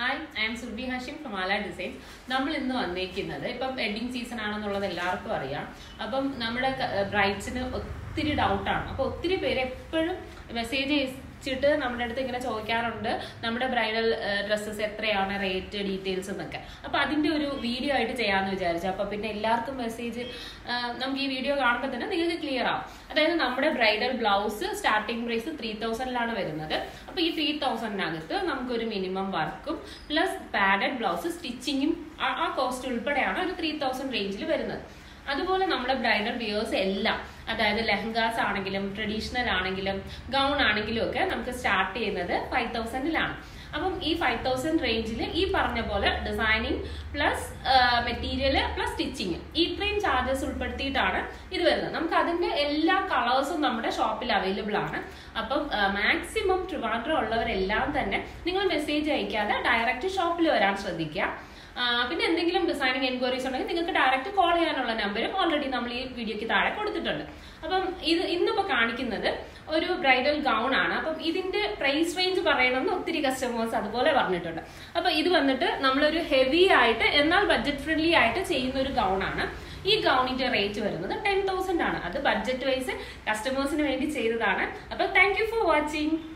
hi I'm Surbhi Hashim from Ala designs നമ്മൾ ഇന്ന് വന്നേക്കുന്നത് ഇപ്പം വെഡിങ് സീസൺ ആണെന്നുള്ളത് എല്ലാവർക്കും അറിയാം അപ്പം നമ്മുടെ ബ്രൈഡ്സിന് ഒത്തിരി ഡൗട്ടാണ് അപ്പോൾ ഒത്തിരി പേര് എപ്പോഴും മെസ്സേജ് അയച്ചിട്ട് നമ്മുടെ അടുത്ത് ഇങ്ങനെ ചോദിക്കാറുണ്ട് നമ്മുടെ ബ്രൈഡൽ ഡ്രസ്സസ് എത്രയാണ് റേറ്റ് ഡീറ്റെയിൽസ് എന്നൊക്കെ അപ്പോൾ അതിൻ്റെ ഒരു വീഡിയോ ആയിട്ട് ചെയ്യാമെന്ന് വിചാരിച്ചു അപ്പോൾ പിന്നെ എല്ലാവർക്കും മെസ്സേജ് നമുക്ക് ഈ വീഡിയോ കാണുമ്പോൾ തന്നെ നിങ്ങൾക്ക് ക്ലിയർ ആവും അതായത് നമ്മുടെ bridal blouse starting price three തൗസൻഡിലാണ് വരുന്നത് അപ്പോൾ ഈ ത്രീ തൗസൻഡിനകത്ത് നമുക്കൊരു മിനിമം വർക്കും പ്ലസ് പാഡഡ് ബ്ലൗസ് സ്റ്റിച്ചിങ്ങും ആ കോസ്റ്റ് ഉൾപ്പെടെയാണ് ഒരു ത്രീ തൗസൻഡ് റേഞ്ചിൽ വരുന്നത് അതുപോലെ നമ്മുടെ ബ്രൈഡൽ വിയേഴ്സ് എല്ലാം അതായത് ലെഹങ്കാസ് ആണെങ്കിലും ട്രഡീഷണൽ ആണെങ്കിലും ഗൗൺ ആണെങ്കിലും ഒക്കെ നമുക്ക് സ്റ്റാർട്ട് ചെയ്യുന്നത് ഫൈവ് തൗസൻഡിലാണ് അപ്പം ഈ ഫൈവ് തൗസൻഡ് റേഞ്ചിൽ ഈ പറഞ്ഞ പോലെ designing plus material plus stitching ഇത്രയും ചാർജസ് ഉൾപ്പെടുത്തിയിട്ടാണ് ഇത് വരുന്നത് നമുക്ക് അതിന്റെ എല്ലാ കളേഴ്സും നമ്മുടെ ഷോപ്പിൽ അവൈലബിൾ ആണ് അപ്പം മാക്സിമം ട്രിവാൻഡ്രം ഉള്ളവരെല്ലാം തന്നെ നിങ്ങൾ മെസ്സേജ് അയക്കാതെ ഡയറക്റ്റ് ഷോപ്പിൽ വരാൻ ശ്രദ്ധിക്കുക പിന്നെ എന്തെങ്കിലും ഡിസൈനിങ് എൻക്വയറീസ് ഉണ്ടെങ്കിൽ നിങ്ങൾക്ക് ഡയറക്റ്റ് കോൾ ചെയ്യാനുള്ള നമ്പരും ഓൾറെഡി നമ്മൾ ഈ വീഡിയോക്ക് താഴെ കൊടുത്തിട്ടുണ്ട് അപ്പം ഇത് ഇന്നിപ്പോൾ കാണിക്കുന്നത് ഒരു ബ്രൈഡൽ ഗൗൺ ആണ് അപ്പം ഇതിന്റെ പ്രൈസ് റേഞ്ച് പറയണമെന്ന് ഒത്തിരി കസ്റ്റമേഴ്സ് അതുപോലെ പറഞ്ഞിട്ടുണ്ട് അപ്പൊ ഇത് വന്നിട്ട് നമ്മളൊരു ഹെവി ആയിട്ട് എന്നാൽ ബഡ്ജറ്റ് ഫ്രണ്ട്ലി ആയിട്ട് ചെയ്യുന്ന ഒരു ഗൗൺ ആണ് ഈ ഗൗണിന്റെ റേറ്റ് വരുന്നത് ടെൻ തൗസൻഡ് ആണ് അത് ബഡ്ജറ്റ് വൈസ് കസ്റ്റമേഴ്സിന് വേണ്ടി ചെയ്തതാണ് അപ്പൊ താങ്ക് യു ഫോർ വാച്ചിങ്